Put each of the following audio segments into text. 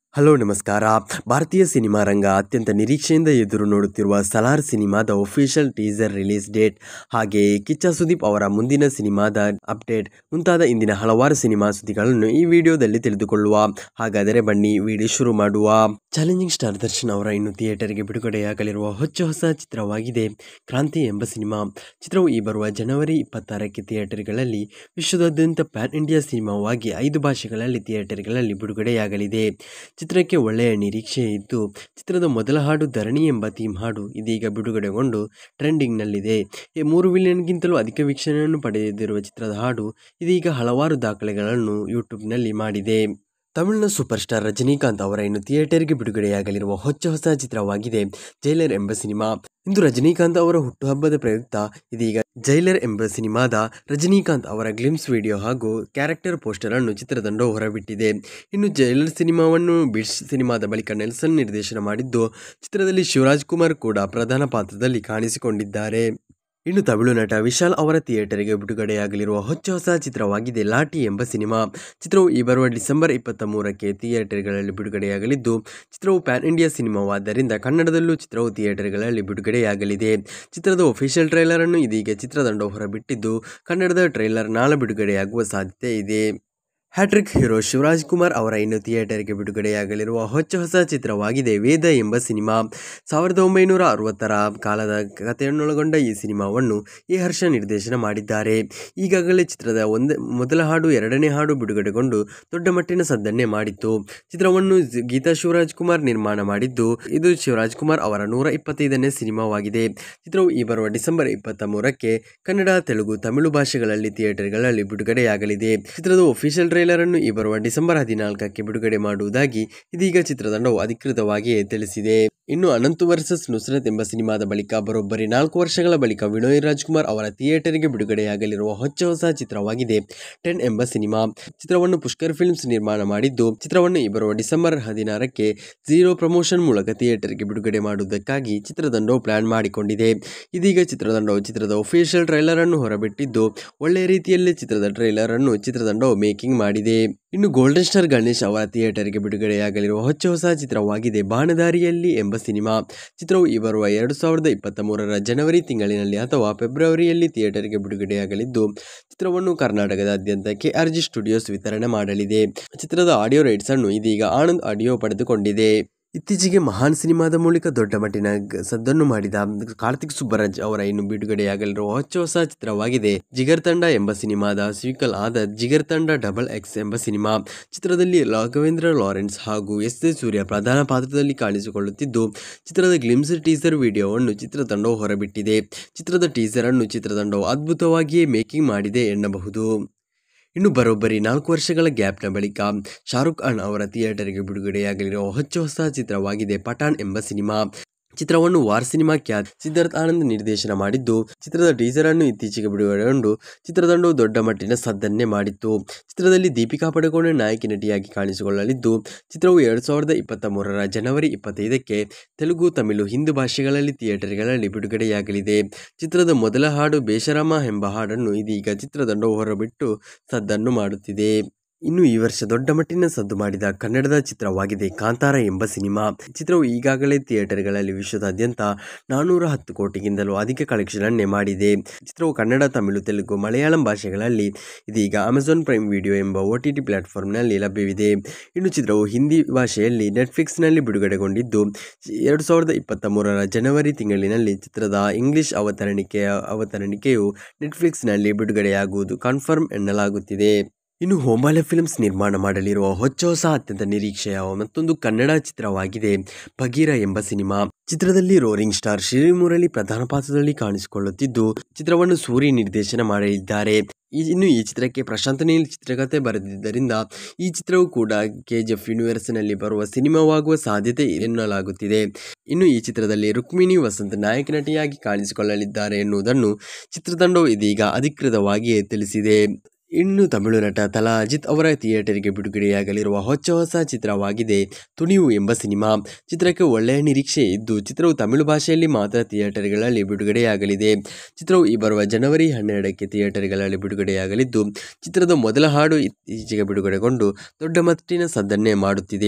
hello ನಮಸ್ಕಾರ ಭಾರತೀಯ cinema ರಂಗ ಅತ್ಯಂತ ನಿರೀಕ್ಷೆಯಿಂದ ಎದುರು ನೋಡುತ್ತಿರುವ ಸಲಾರ್ ಸಿನಿಮಾದ ಒಫಿಷಿಯಲ್ ಟೀಸರ್ ರಿಲೀಸ್ ಡೇಟ್ ಹಾಗೆ ಕಿಚ್ಚ ಸುದೀಪ್ ಅವರ ಮುಂದಿನ ಸಿನಿಮಾದ ಅಪ್ಡೇಟ್ ಮುಂತಾದ ಇಂದಿನ ಹಲವಾರು ಸಿನಿಮಾ ಸುದ್ದಿಗಳನ್ನು ಈ ವಿಡಿಯೋದಲ್ಲಿ ತಿಳಿದುಕೊಳ್ಳುವ ಹಾಗಾದರೆ ಬನ್ನಿ ವಿಡಿಯೋ ಶುರು ಮಾಡುವ ಚಾಲೆಂಜಿಂಗ್ ಸ್ಟಾರ್ ದರ್ಶನ್ ಅವರ ಇನ್ನು ಥಿಯೇಟರ್ಗೆ ಬಿಡುಗಡೆಯಾಗಲಿರುವ ಹೊಚ್ಚ ಹೊಸ ಚಿತ್ರವಾಗಿದೆ ಕ್ರಾಂತಿ ಎಂಬ ಸಿನಿಮಾ ಚಿತ್ರವು ಈ ಬರುವ ಜನವರಿ ಇಪ್ಪತ್ತಾರಕ್ಕೆ ಥಿಯೇಟರ್ಗಳಲ್ಲಿ ವಿಶ್ವದಾದ್ಯಂತ ಪ್ಯಾನ್ ಇಂಡಿಯಾ ಸಿನಿಮಾವಾಗಿ ಐದು ಭಾಷೆಗಳಲ್ಲಿ ಥಿಯೇಟರ್ಗಳಲ್ಲಿ ಬಿಡುಗಡೆಯಾಗಲಿದೆ ಚಿತ್ರಕ್ಕೆ ಒಳ್ಳೆಯ ನಿರೀಕ್ಷೆ ಇದ್ದು ಚಿತ್ರದ ಮೊದಲ ಹಾಡು ಧರಣಿ ಎಂಬ ಥೀಮ್ ಹಾಡು ಇದೀಗ ಬಿಡುಗಡೆಗೊಂಡು ಟ್ರೆಂಡಿಂಗ್ನಲ್ಲಿದೆ ಈ ಮೂರು ಮಿಲಿಯನ್ಗಿಂತಲೂ ಅಧಿಕ ವೀಕ್ಷಣೆಯನ್ನು ಪಡೆದಿರುವ ಚಿತ್ರದ ಹಾಡು ಇದೀಗ ಹಲವಾರು ದಾಖಲೆಗಳನ್ನು ಯೂಟ್ಯೂಬ್ನಲ್ಲಿ ಮಾಡಿದೆ ತಮಿಳಿನ ಸೂಪರ್ ಸ್ಟಾರ್ ರಜನಿಕಾಂತ್ ಅವರ ಇನ್ನು ಥಿಯೇಟರ್ಗೆ ಬಿಡುಗಡೆಯಾಗಲಿರುವ ಹೊಚ್ಚ ಹೊಸ ಚಿತ್ರವಾಗಿದೆ ಜೈಲರ್ ಎಂಬ ಸಿನಿಮಾ ಇಂದು ರಜನಿಕಾಂತ್ ಅವರ ಹುಟ್ಟುಹಬ್ಬದ ಪ್ರಯುಕ್ತ ಇದೀಗ ಜೈಲರ್ ಎಂಬ ಸಿನಿಮಾದ ರಜನಿಕಾಂತ್ ಅವರ ಗ್ಲಿಮ್ಸ್ ವಿಡಿಯೋ ಹಾಗೂ ಕ್ಯಾರೆಕ್ಟರ್ ಪೋಸ್ಟರ್ ಅನ್ನು ಚಿತ್ರತಂಡವು ಹೊರಬಿಟ್ಟಿದೆ ಇನ್ನು ಜೈಲರ್ ಸಿನಿಮಾವನ್ನು ಬಿಡ್ಸ್ ಸಿನಿಮಾದ ಬಳಿಕ ನೆಲ್ಸನ್ ನಿರ್ದೇಶನ ಮಾಡಿದ್ದು ಚಿತ್ರದಲ್ಲಿ ಶಿವರಾಜ್ ಕುಮಾರ್ ಕೂಡ ಪ್ರಧಾನ ಪಾತ್ರದಲ್ಲಿ ಕಾಣಿಸಿಕೊಂಡಿದ್ದಾರೆ ಇನ್ನು ತಮಿಳು ನಟ ವಿಶಾಲ್ ಅವರ ಥಿಯೇಟರ್ಗೆ ಬಿಡುಗಡೆಯಾಗಲಿರುವ ಹೊಚ್ಚ ಹೊಸ ಚಿತ್ರವಾಗಿದೆ ಲಾಟಿ ಎಂಬ ಸಿನಿಮಾ ಚಿತ್ರವು ಈ ಬರುವ ಡಿಸೆಂಬರ್ ಇಪ್ಪತ್ತ ಮೂರಕ್ಕೆ ಥಿಯೇಟರ್ಗಳಲ್ಲಿ ಬಿಡುಗಡೆಯಾಗಲಿದ್ದು ಚಿತ್ರವು ಪ್ಯಾನ್ ಇಂಡಿಯಾ ಸಿನಿಮಾವಾದ್ದರಿಂದ ಕನ್ನಡದಲ್ಲೂ ಚಿತ್ರವು ಥಿಯೇಟರ್ಗಳಲ್ಲಿ ಬಿಡುಗಡೆಯಾಗಲಿದೆ ಚಿತ್ರದ ಒಫಿಷಿಯಲ್ ಟ್ರೈಲರ್ ಅನ್ನು ಇದೀಗ ಚಿತ್ರತಂಡವು ಹೊರಬಿಟ್ಟಿದ್ದು ಕನ್ನಡದ ಟ್ರೈಲರ್ ನಾಳೆ ಬಿಡುಗಡೆಯಾಗುವ ಸಾಧ್ಯತೆ ಇದೆ ಹ್ಯಾಟ್ರಿಕ್ ಹೀರೋ ಶಿವರಾಜ್ ಕುಮಾರ್ ಅವರ ಇನ್ನು ಥಿಯೇಟರ್ಗೆ ಬಿಡುಗಡೆಯಾಗಲಿರುವ ಹೊಚ್ಚ ಹೊಸ ಚಿತ್ರವಾಗಿದೆ ವೇದ ಎಂಬ ಸಿನಿಮಾ ಸಾವಿರದ ಒಂಬೈನೂರ ಅರವತ್ತರ ಕಾಲದ ಕಥೆಯನ್ನೊಳಗೊಂಡ ಈ ಸಿನಿಮಾವನ್ನು ಎ ಹರ್ಷ ನಿರ್ದೇಶನ ಮಾಡಿದ್ದಾರೆ ಈಗಾಗಲೇ ಚಿತ್ರದ ಒಂದ ಮೊದಲ ಹಾಡು ಎರಡನೇ ಹಾಡು ಬಿಡುಗಡೆಗೊಂಡು ದೊಡ್ಡ ಮಟ್ಟಿನ ಸದ್ದನ್ನೇ ಮಾಡಿತ್ತು ಚಿತ್ರವನ್ನು ಗೀತಾ ಶಿವರಾಜ್ ಕುಮಾರ್ ನಿರ್ಮಾಣ ಮಾಡಿದ್ದು ಇದು ಶಿವರಾಜ್ ಕುಮಾರ್ ಅವರ ನೂರ ಇಪ್ಪತ್ತೈದನೇ ಸಿನಿಮಾವಾಗಿದೆ ಚಿತ್ರವು ಈ ಬರುವ ಡಿಸೆಂಬರ್ ಇಪ್ಪತ್ತ ಮೂರಕ್ಕೆ ಕನ್ನಡ ತೆಲುಗು ತಮಿಳು ಭಾಷೆಗಳಲ್ಲಿ ಥಿಯೇಟರ್ಗಳಲ್ಲಿ ಬಿಡುಗಡೆಯಾಗಲಿದೆ ಚಿತ್ರದ ಒಫಿಷಿಯಲ್ ಟ್ರೈಲರ್ ಅನ್ನು ಈ ಬರುವ ಡಿಸೆಂಬರ್ ಹದಿನಾಲ್ಕಕ್ಕೆ ಬಿಡುಗಡೆ ಮಾಡುವುದಾಗಿ ಇದೀಗ ಚಿತ್ರತಂಡವು ಅಧಿಕೃತವಾಗಿ ತಿಳಿಸಿದೆ ಇನ್ನು ಅನಂತ್ ವರ್ಸಸ್ ನುಸ್ರತ್ ಎಂಬ ಸಿನಿಮಾದ ಬಳಿಕ ಬರೋಬ್ಬರಿ ನಾಲ್ಕು ವರ್ಷಗಳ ಬಳಿಕ ವಿನೋಯ್ ರಾಜ್ಕುಮಾರ್ ಅವರ ಥಿಯೇಟರ್ಗೆ ಬಿಡುಗಡೆಯಾಗಲಿರುವ ಹೊಚ್ಚ ಹೊಸ ಚಿತ್ರವಾಗಿದೆ ಟೆನ್ ಎಂಬ ಸಿನಿಮಾ ಚಿತ್ರವನ್ನು ಪುಷ್ಕರ್ ಫಿಲ್ಮ್ಸ್ ನಿರ್ಮಾಣ ಮಾಡಿದ್ದು ಚಿತ್ರವನ್ನು ಈ ಬರುವ ಡಿಸೆಂಬರ್ ಹದಿನಾರಕ್ಕೆ ಝೀರೋ ಪ್ರಮೋಷನ್ ಮೂಲಕ ಥಿಯೇಟರ್ಗೆ ಬಿಡುಗಡೆ ಮಾಡುವುದಕ್ಕಾಗಿ ಚಿತ್ರತಂಡವು ಪ್ಲಾನ್ ಮಾಡಿಕೊಂಡಿದೆ ಇದೀಗ ಚಿತ್ರತಂಡವು ಚಿತ್ರದ ಒಫಿಷಿಯಲ್ ಟ್ರೈಲರ್ ಅನ್ನು ಹೊರಬಿಟ್ಟಿದ್ದು ಒಳ್ಳೆಯ ರೀತಿಯಲ್ಲಿ ಚಿತ್ರದ ಟ್ರೈಲರ್ ಅನ್ನು ಚಿತ್ರತಂಡವು ಮೇಕಿಂಗ್ ಮಾಡಿದೆ ಇನ್ನು ಗೋಲ್ಡನ್ ಸ್ಟಾರ್ ಗಣೇಶ್ ಅವರ ಥಿಯೇಟರ್ಗೆ ಬಿಡುಗಡೆಯಾಗಲಿರುವ ಹೊಚ್ಚ ಹೊಸ ಚಿತ್ರವಾಗಿದೆ ಬಾಣದಾರಿಯಲ್ಲಿ ಎಂಬ ಸಿನಿಮಾ ಚಿತ್ರವು ಈ ಬರುವ ಎರಡು ಸಾವಿರದ ಇಪ್ಪತ್ತ ಮೂರರ ಜನವರಿ ತಿಂಗಳಿನಲ್ಲಿ ಅಥವಾ ಫೆಬ್ರವರಿಯಲ್ಲಿ ಥಿಯೇಟರ್ಗೆ ಬಿಡುಗಡೆಯಾಗಲಿದ್ದು ಚಿತ್ರವನ್ನು ಕರ್ನಾಟಕದಾದ್ಯಂತ ಕೆಆರ್ಜಿ ಸ್ಟುಡಿಯೋಸ್ ವಿತರಣೆ ಮಾಡಲಿದೆ ಚಿತ್ರದ ಆಡಿಯೋ ರೈಟ್ಸ್ ಅನ್ನು ಇದೀಗ ಆನಂದ್ ಆಡಿಯೋ ಪಡೆದುಕೊಂಡಿದೆ ಇತ್ತೀಚೆಗೆ ಮಹಾನ್ ಸಿನಿಮಾದ ಮೂಲಕ ದೊಡ್ಡ ಮಟ್ಟಿನ ಗ- ಸದ್ದನ್ನು ಮಾಡಿದ ಕಾರ್ತಿಕ್ ಸುಬ್ಬರಾಜ್ ಅವರ ಇನ್ನು ಬಿಡುಗಡೆಯಾಗಲಿರುವ ಹೊಚ್ಚ ಹೊಸ ಚಿತ್ರವಾಗಿದೆ ಜಿಗರ್ ತಂಡ ಎಂಬ ಸಿನಿಮಾದ ಸ್ವೀಕಲ್ ಆದ ಜಿಗರ್ ತಂಡ ಡಬಲ್ ಎಕ್ಸ್ ಎಂಬ ಸಿನಿಮಾ ಚಿತ್ರದಲ್ಲಿ ರಾಘವೇಂದ್ರ ಲಾರೆನ್ಸ್ ಹಾಗೂ ಎಸ್ ಎ ಸೂರ್ಯ ಪ್ರಧಾನ ಪಾತ್ರದಲ್ಲಿ ಕಾಣಿಸಿಕೊಳ್ಳುತ್ತಿದ್ದು ಚಿತ್ರದ ಗ್ಲಿಮ್ಸ್ ಟೀಸರ್ ವಿಡಿಯೋವನ್ನು ಚಿತ್ರತಂಡವು ಹೊರಬಿಟ್ಟಿದೆ ಚಿತ್ರದ ಟೀಸರ್ ಅನ್ನು ಚಿತ್ರತಂಡವು ಅದ್ಭುತವಾಗಿಯೇ ಮೇಕಿಂಗ್ ಮಾಡಿದೆ ಎನ್ನಬಹುದು ಇನ್ನು ಬರೋಬ್ಬರಿ ನಾಲ್ಕು ವರ್ಷಗಳ ಗ್ಯಾಪ್ನ ಬಳಿಕ ಶಾರುಖ್ ಖಾನ್ ಅವರ ಥಿಯೇಟರ್ಗೆ ಬಿಡುಗಡೆಯಾಗಲಿರುವ ಹೊಚ್ಚ ಹೊಸ ಚಿತ್ರವಾಗಿದೆ ಪಠಾಣ್ ಎಂಬ ಸಿನಿಮಾ ಚಿತ್ರವನ್ನು ವಾರ್ ಸಿನಿಮಾ ಖ್ಯಾತ್ ಸಿದ್ಧಾರ್ಥ್ ಆನಂದ್ ನಿರ್ದೇಶನ ಮಾಡಿದ್ದು ಚಿತ್ರದ ಟೀಸರ್ ಅನ್ನು ಇತ್ತೀಚೆಗೆ ಬಿಡುಗಡೆಗೊಂಡು ಚಿತ್ರತಂಡವು ದೊಡ್ಡ ಮಟ್ಟಿನ ಸದ್ದನ್ನೇ ಮಾಡಿತ್ತು ಚಿತ್ರದಲ್ಲಿ ದೀಪಿಕಾ ಪಡುಕೋಣೆ ನಾಯಕಿ ನಟಿಯಾಗಿ ಕಾಣಿಸಿಕೊಳ್ಳಲಿದ್ದು ಚಿತ್ರವು ಎರಡು ಸಾವಿರದ ಇಪ್ಪತ್ತ ಮೂರರ ಜನವರಿ ಇಪ್ಪತ್ತೈದಕ್ಕೆ ತೆಲುಗು ತಮಿಳು ಹಿಂದಿ ಭಾಷೆಗಳಲ್ಲಿ ಥಿಯೇಟರ್ಗಳಲ್ಲಿ ಬಿಡುಗಡೆಯಾಗಲಿದೆ ಚಿತ್ರದ ಮೊದಲ ಹಾಡು ಬೇಷರಾಮ ಎಂಬ ಹಾಡನ್ನು ಇದೀಗ ಚಿತ್ರತಂಡವು ಹೊರಬಿಟ್ಟು ಸದ್ದನ್ನು ಮಾಡುತ್ತಿದೆ ಇನ್ನು ಈ ವರ್ಷ ದೊಡ್ಡ ಮಟ್ಟಿನ ಸದ್ದು ಮಾಡಿದ ಕನ್ನಡದ ಚಿತ್ರವಾಗಿದೆ ಕಾಂತಾರ ಎಂಬ ಸಿನಿಮಾ ಚಿತ್ರವು ಈಗಾಗಲೇ ಥಿಯೇಟರ್ಗಳಲ್ಲಿ ವಿಶ್ವದಾದ್ಯಂತ ನಾನ್ನೂರ ಹತ್ತು ಕೋಟಿಗಿಂತಲೂ ಅಧಿಕ ಕಲೆಕ್ಷನ್ ಅನ್ನೇ ಮಾಡಿದೆ ಚಿತ್ರವು ಕನ್ನಡ ತಮಿಳು ತೆಲುಗು ಮಲಯಾಳಂ ಭಾಷೆಗಳಲ್ಲಿ ಇದೀಗ ಅಮೆಜಾನ್ ಪ್ರೈಮ್ ವಿಡಿಯೋ ಎಂಬ ಒ ಟಿ ಟಿ ಪ್ಲಾಟ್ಫಾರ್ಮ್ನಲ್ಲಿ ಲಭ್ಯವಿದೆ ಇನ್ನು ಚಿತ್ರವು ಹಿಂದಿ ಭಾಷೆಯಲ್ಲಿ ನೆಟ್ಫ್ಲಿಕ್ಸ್ನಲ್ಲಿ ಬಿಡುಗಡೆಗೊಂಡಿದ್ದು ಎರಡು ಸಾವಿರದ ಇಪ್ಪತ್ತ ಮೂರರ ಜನವರಿ ತಿಂಗಳಿನಲ್ಲಿ ಚಿತ್ರದ ಇಂಗ್ಲಿಷ್ ಅವತರಣಿಕೆಯ ಅವತರಣಿಕೆಯು ನೆಟ್ಫ್ಲಿಕ್ಸ್ನಲ್ಲಿ ಬಿಡುಗಡೆಯಾಗುವುದು ಕನ್ಫರ್ಮ್ ಎನ್ನಲಾಗುತ್ತಿದೆ ಇನ್ನು ಹೋಮಾಲೆ ಫಿಲ್ಮ್ಸ್ ನಿರ್ಮಾಣ ಮಾಡಲಿರುವ ಹೊಚ್ಚ ಹೊಸ ಅತ್ಯಂತ ನಿರೀಕ್ಷೆಯ ಮತ್ತೊಂದು ಕನ್ನಡ ಚಿತ್ರವಾಗಿದೆ ಭಗೀರ ಎಂಬ ಸಿನಿಮಾ ಚಿತ್ರದಲ್ಲಿ ರೋರಿಂಗ್ ಸ್ಟಾರ್ ಶ್ರೀಮುರಳಿ ಪ್ರಧಾನ ಪಾತ್ರದಲ್ಲಿ ಕಾಣಿಸಿಕೊಳ್ಳುತ್ತಿದ್ದು ಚಿತ್ರವನ್ನು ಸೂರಿ ನಿರ್ದೇಶನ ಮಾಡಲಿದ್ದಾರೆ ಈ- ಇನ್ನು ಈ ಚಿತ್ರಕ್ಕೆ ಪ್ರಶಾಂತ್ ನೀಲ್ ಚಿತ್ರಕಥೆ ಬರೆದಿದ್ದರಿಂದ ಈ ಚಿತ್ರವು ಕೂಡ ಕೆಜಿಎಫ್ ಯೂನಿವರ್ಸ್ನಲ್ಲಿ ಬರುವ ಸಿನಿಮಾವಾಗುವ ಸಾಧ್ಯತೆ ಎನ್ನಲಾಗುತ್ತಿದೆ ಇನ್ನು ಈ ಚಿತ್ರದಲ್ಲಿ ರುಕ್ಮಿಣಿ ವಸಂತ್ ನಾಯಕ ನಟಿಯಾಗಿ ಕಾಣಿಸಿಕೊಳ್ಳಲಿದ್ದಾರೆ ಎನ್ನುವುದನ್ನು ಚಿತ್ರತಂಡವು ಇದೀಗ ಅಧಿಕೃತವಾಗಿ ತಿಳಿಸಿದೆ ಇನ್ನು ತಮಿಳು ನಟ ತಲಾ ಅಜಿತ್ ಅವರ ಥಿಯೇಟರ್ಗೆ ಬಿಡುಗಡೆಯಾಗಲಿರುವ ಹೊಚ್ಚ ಹೊಸ ಚಿತ್ರವಾಗಿದೆ ತುಣಿವು ಎಂಬ ಸಿನಿಮಾ ಚಿತ್ರಕ್ಕೆ ಒಳ್ಳೆಯ ನಿರೀಕ್ಷೆ ಇದ್ದು ಚಿತ್ರವು ತಮಿಳು ಭಾಷೆಯಲ್ಲಿ ಮಾತ್ರ ಥಿಯೇಟರ್ಗಳಲ್ಲಿ ಬಿಡುಗಡೆಯಾಗಲಿದೆ ಚಿತ್ರವು ಈ ಬರುವ ಜನವರಿ ಹನ್ನೆರಡಕ್ಕೆ ಥಿಯೇಟರ್ಗಳಲ್ಲಿ ಬಿಡುಗಡೆಯಾಗಲಿದ್ದು ಚಿತ್ರದ ಮೊದಲ ಹಾಡು ಇತ್ತೀಚೆಗೆ ಬಿಡುಗಡೆಗೊಂಡು ದೊಡ್ಡ ಮಟ್ಟಿನ ಸದ್ದನ್ನೇ ಮಾಡುತ್ತಿದೆ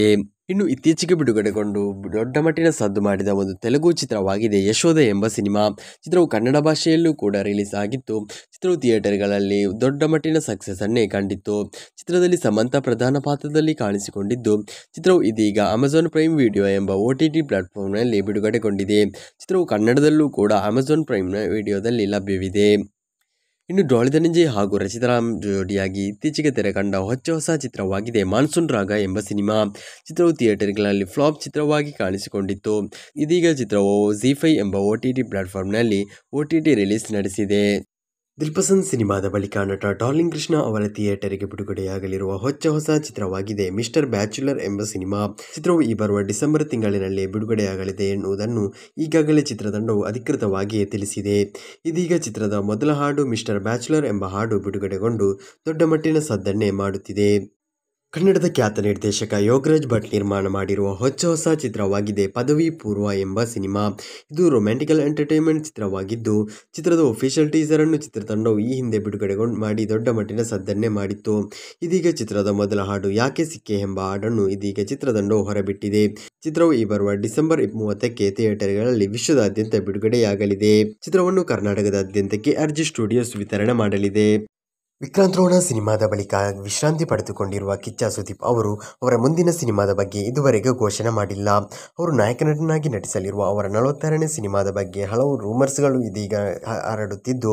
ಇನ್ನು ಇತ್ತೀಚೆಗೆ ಬಿಡುಗಡೆಗೊಂಡು ದೊಡ್ಡ ಮಟ್ಟಿನ ಸದ್ದು ಮಾಡಿದ ಒಂದು ತೆಲುಗು ಚಿತ್ರವಾಗಿದೆ ಯಶೋಧ ಎಂಬ ಸಿನಿಮಾ ಚಿತ್ರವು ಕನ್ನಡ ಭಾಷೆಯಲ್ಲೂ ಕೂಡ ರಿಲೀಸ್ ಆಗಿತ್ತು ಚಿತ್ರವು ಥಿಯೇಟರ್ಗಳಲ್ಲಿ ದೊಡ್ಡ ಮಟ್ಟಿನ ಸಕ್ಸಸ್ ಅನ್ನೇ ಕಂಡಿತ್ತು ಚಿತ್ರದಲ್ಲಿ ಸಮಂತ ಪ್ರಧಾನ ಪಾತ್ರದಲ್ಲಿ ಕಾಣಿಸಿಕೊಂಡಿದ್ದು ಚಿತ್ರವು ಇದೀಗ ಅಮೆಜಾನ್ ಪ್ರೈಮ್ ವಿಡಿಯೋ ಎಂಬ ಒ ಟಿ ಟಿ ಪ್ಲಾಟ್ಫಾರ್ಮ್ನಲ್ಲಿ ಬಿಡುಗಡೆಗೊಂಡಿದೆ ಚಿತ್ರವು ಕನ್ನಡದಲ್ಲೂ ಕೂಡ ಅಮೆಜಾನ್ ಪ್ರೈಮ್ನ ವಿಡಿಯೋದಲ್ಲಿ ಲಭ್ಯವಿದೆ ಇನ್ನು ಡಾಲಿ ಧನಂಜಯ್ ಹಾಗೂ ರಚಿತಾರಾಮ್ ಜೋಡಿಯಾಗಿ ಇತ್ತೀಚೆಗೆ ತೆರೆ ಕಂಡ ಹೊಚ್ಚ ಹೊಸ ಚಿತ್ರವಾಗಿದೆ ಮಾನ್ಸೂನ್ ರಾಗ ಎಂಬ ಸಿನಿಮಾ ಚಿತ್ರವು ಥಿಯೇಟರ್ಗಳಲ್ಲಿ ಫ್ಲಾಪ್ ಚಿತ್ರವಾಗಿ ಕಾಣಿಸಿಕೊಂಡಿತ್ತು ಇದೀಗ ಚಿತ್ರವು ಜಿ ಫೈ ಎಂಬ ಒ ಟಿ ಟಿ ಪ್ಲಾಟ್ಫಾರ್ಮ್ನಲ್ಲಿ ಒ ಟಿ ಟಿ ರಿಲೀಸ್ ನಡೆಸಿದೆ ದಿಲ್ಪಸಂದ್ ಸಿನಿಮಾದ ಬಳಿಕ ನಟ ಡಾರ್ಲಿಂಗ್ ಕೃಷ್ಣ ಅವರ ಥಿಯೇಟರ್ಗೆ ಬಿಡುಗಡೆಯಾಗಲಿರುವ ಹೊಚ್ಚ ಹೊಸ ಚಿತ್ರವಾಗಿದೆ ಮಿಸ್ಟರ್ ಬ್ಯಾಚುಲರ್ ಎಂಬ ಸಿನಿಮಾ ಚಿತ್ರವು ಈ ಬರುವ ಡಿಸೆಂಬರ್ ತಿಂಗಳಿನಲ್ಲಿ ಬಿಡುಗಡೆಯಾಗಲಿದೆ ಎನ್ನುವುದನ್ನು ಈಗಾಗಲೇ ಚಿತ್ರತಂಡವು ಅಧಿಕೃತವಾಗಿ ತಿಳಿಸಿದೆ ಇದೀಗ ಚಿತ್ರದ ಮೊದಲ ಹಾಡು ಮಿಸ್ಟರ್ ಬ್ಯಾಚುಲರ್ ಎಂಬ ಹಾಡು ಬಿಡುಗಡೆಗೊಂಡು ದೊಡ್ಡ ಮಟ್ಟಿನ ಸದ್ದನ್ನೇ ಮಾಡುತ್ತಿದೆ ಕನ್ನಡದ ಖ್ಯಾತ ನಿರ್ದೇಶಕ ಯೋಗರಾಜ್ ಭಟ್ ನಿರ್ಮಾಣ ಮಾಡಿರುವ ಹೊಚ್ಚ ಹೊಸ ಚಿತ್ರವಾಗಿದೆ ಪದವಿ ಪೂರ್ವ ಎಂಬ ಸಿನಿಮಾ ಇದು ರೊಮ್ಯಾಂಟಿಕಲ್ ಎಂಟರ್ಟೈನ್ಮೆಂಟ್ ಚಿತ್ರವಾಗಿದ್ದು ಚಿತ್ರದ ಒಫಿಷಿಯಲ್ ಟೀಸರ್ ಅನ್ನು ಚಿತ್ರತಂಡವು ಈ ಹಿಂದೆ ಬಿಡುಗಡೆಗೊಂಡು ಮಾಡಿ ದೊಡ್ಡ ಮಟ್ಟಿನ ಸದ್ದನ್ನೇ ಮಾಡಿತ್ತು ಇದೀಗ ಚಿತ್ರದ ಮೊದಲ ಹಾಡು ಯಾಕೆ ಸಿಕ್ಕೆ ಎಂಬ ಹಾಡನ್ನು ಇದೀಗ ಚಿತ್ರತಂಡವು ಹೊರಬಿಟ್ಟಿದೆ ಚಿತ್ರವು ಈ ಬರುವ ಡಿಸೆಂಬರ್ ಮೂವತ್ತಕ್ಕೆ ಥಿಯೇಟರ್ಗಳಲ್ಲಿ ವಿಶ್ವದಾದ್ಯಂತ ಬಿಡುಗಡೆಯಾಗಲಿದೆ ಚಿತ್ರವನ್ನು ಕರ್ನಾಟಕದಾದ್ಯಂತ ಕೆಆರ್ಜಿ ಸ್ಟುಡಿಯೋಸ್ ವಿತರಣೆ ಮಾಡಲಿದೆ ವಿಕ್ರಾಂತ್ ರೋಣ ಸಿನಿಮಾದ ಬಳಿಕ ವಿಶ್ರಾಂತಿ ಪಡೆದುಕೊಂಡಿರುವ ಕಿಚ್ಚ ಸುದೀಪ್ ಅವರು ಅವರ ಮುಂದಿನ ಸಿನಿಮಾದ ಬಗ್ಗೆ ಇದುವರೆಗೆ ಘೋಷಣೆ ಮಾಡಿಲ್ಲ ಅವರು ನಾಯಕ ನಟನಾಗಿ ನಟಿಸಲಿರುವ ಅವರ ನಲವತ್ತಾರನೇ ಸಿನಿಮಾದ ಬಗ್ಗೆ ಹಲವು ರೂಮರ್ಸ್ಗಳು ಇದೀಗ ಹ- ಹರಡುತ್ತಿದ್ದು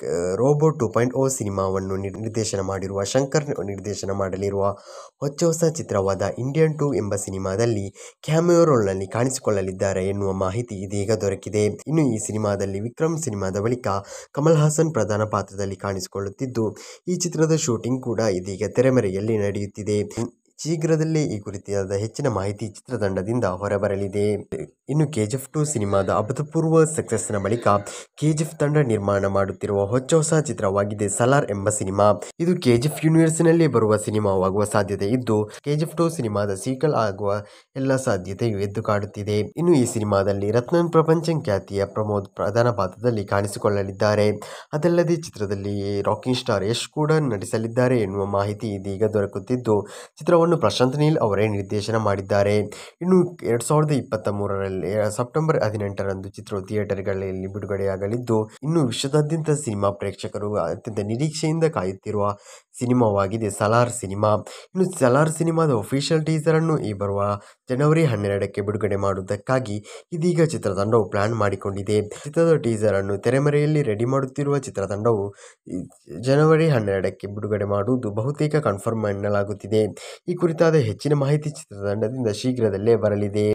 ರೋಬೋ ಟು ಪಾಯಿಂಟ್ ಓ ಸಿನಿಮಾವನ್ನು ನಿರ್- ನಿರ್ದೇಶನ ಮಾಡಿರುವ ಶಂಕರ್ ನಿರ್ದೇಶನ ಮಾಡಲಿರುವ ಹೊಚ್ಚ ಹೊಸ ಚಿತ್ರವಾದ ಇಂಡಿಯನ್ ಟು ಎಂಬ ಸಿನಿಮಾದಲ್ಲಿ ಕ್ಯಾಮಿಯೋ ರೋಲ್ನಲ್ಲಿ ಕಾಣಿಸಿಕೊಳ್ಳಲಿದ್ದಾರೆ ಎನ್ನುವ ಮಾಹಿತಿ ಇದೀಗ ದೊರಕಿದೆ ಇನ್ನು ಈ ಸಿನಿಮಾದಲ್ಲಿ ವಿಕ್ರಮ್ ಸಿನಿಮಾದ ಬಳಿಕ ಕಮಲ್ ಹಾಸನ್ ಪ್ರಧಾನ ಪಾತ್ರದಲ್ಲಿ ಕಾಣಿಸಿಕೊಳ್ಳುತ್ತಿದ್ದು ಈ ಚಿತ್ರದ ಶೂಟಿಂಗ್ ಕೂಡ ಇದೀಗ ತೆರೆಮರೆಯಲ್ಲಿ ನಡೆಯುತ್ತಿದೆ ಶೀಘ್ರದಲ್ಲೇ ಈ ಕುರಿತಾದ ಹೆಚ್ಚಿನ ಮಾಹಿತಿ ಚಿತ್ರತಂಡದಿಂದ ಹೊರಬರಲಿದೆ ಇನ್ನು ಕೆಜಿಎಫ್ ಟು ಸಿನಿಮಾದ ಅಭೂತಪೂರ್ವ ಸಕ್ಸಸ್ನ ಬಳಿಕ ಕೆಜಿಎಫ್ ತಂಡ ನಿರ್ಮಾಣ ಮಾಡುತ್ತಿರುವ ಹೊಚ್ಚ ಹೊಸ ಚಿತ್ರವಾಗಿದೆ ಸಲಾರ್ ಎಂಬ ಸಿನಿಮಾ ಇದು ಕೆಜಿಎಫ್ ಯೂನಿವರ್ಸ್ನಲ್ಲಿ ಬರುವ ಸಿನಿಮಾವಾಗುವ ಸಾಧ್ಯತೆ ಇದ್ದು ಕೆಜಿಎಫ್ ಟು ಸಿನಿಮಾದ ಸೀಕ್ವಲ್ ಆಗುವ ಎಲ್ಲ ಸಾಧ್ಯತೆಯು ಎದ್ದು ಕಾಡುತ್ತಿದೆ ಇನ್ನು ಈ ಸಿನಿಮಾದಲ್ಲಿ ರತ್ನನ್ ಪ್ರಪಂಚಂ ಖ್ಯಾತಿಯ ಪ್ರಮೋದ್ ಪ್ರಧಾನ ಪಾತ್ರದಲ್ಲಿ ಕಾಣಿಸಿಕೊಳ್ಳಲಿದ್ದಾರೆ ಅದಲ್ಲದೆ ಚಿತ್ರದಲ್ಲಿ ರಾಕಿಂಗ್ ಸ್ಟಾರ್ ಯಶ್ ಕೂಡ ನಟಿಸಲಿದ್ದಾರೆ ಎನ್ನುವ ಮಾಹಿತಿ ಇದೀಗ ದೊರಕುತ್ತಿದ್ದು ಚಿತ್ರವನ್ನು ಪ್ರಶಾಂತ್ ನೀಲ್ ಅವರೇ ನಿರ್ದೇಶನ ಮಾಡಿದ್ದಾರೆ ಇನ್ನು ಎರಡ್ ಸಾವಿರದ ಇಪ್ಪತ್ತ ಮೂರರಲ್ಲಿ ಸೆಪ್ಟೆಂಬರ್ ಹದಿನೆಂಟರಂದು ಚಿತ್ರವು ಥಿಯೇಟರ್ಗಳಲ್ಲಿ ಬಿಡುಗಡೆಯಾಗಲಿದ್ದು ಇನ್ನು ವಿಶ್ವದಾದ್ಯಂತ ಸಿನಿಮಾ ಪ್ರೇಕ್ಷಕರು ಅತ್ಯಂತ ನಿರೀಕ್ಷೆಯಿಂದ ಕಾಯುತ್ತಿರುವ ಸಿನಿಮಾವಾಗಿದೆ ಸಲಾರ್ ಸಿನಿಮಾ ಇನ್ನು ಸಲಾರ್ ಸಿನಿಮಾದ ಒಫಿಷಿಯಲ್ ಟೀಸರ್ ಅನ್ನು ಈ ಬರುವ ಜನವರಿ ಹನ್ನೆರಡಕ್ಕೆ ಬಿಡುಗಡೆ ಮಾಡುವುದಕ್ಕಾಗಿ ಇದೀಗ ಚಿತ್ರತಂಡವು ಪ್ಲಾನ್ ಮಾಡಿಕೊಂಡಿದೆ ಚಿತ್ರದ ಟೀಸರ್ ಅನ್ನು ತೆರೆಮರೆಯಲ್ಲಿ ರೆಡಿ ಮಾಡುತ್ತಿರುವ ಚಿತ್ರತಂಡವು ಈ ಜನವರಿ ಹನ್ನೆರಡಕ್ಕೆ ಬಿಡುಗಡೆ ಮಾಡುವುದು ಬಹುತೇಕ ಕನ್ಫರ್ಮ್ ಎನ್ನಲಾಗುತ್ತಿದೆ ಈ ಕುರಿತಾದ ಹೆಚ್ಚಿನ ಮಾಹಿತಿ ಚಿತ್ರತಂಡದಿಂದ ಶೀಘ್ರದಲ್ಲೇ ಬರಲಿದೆ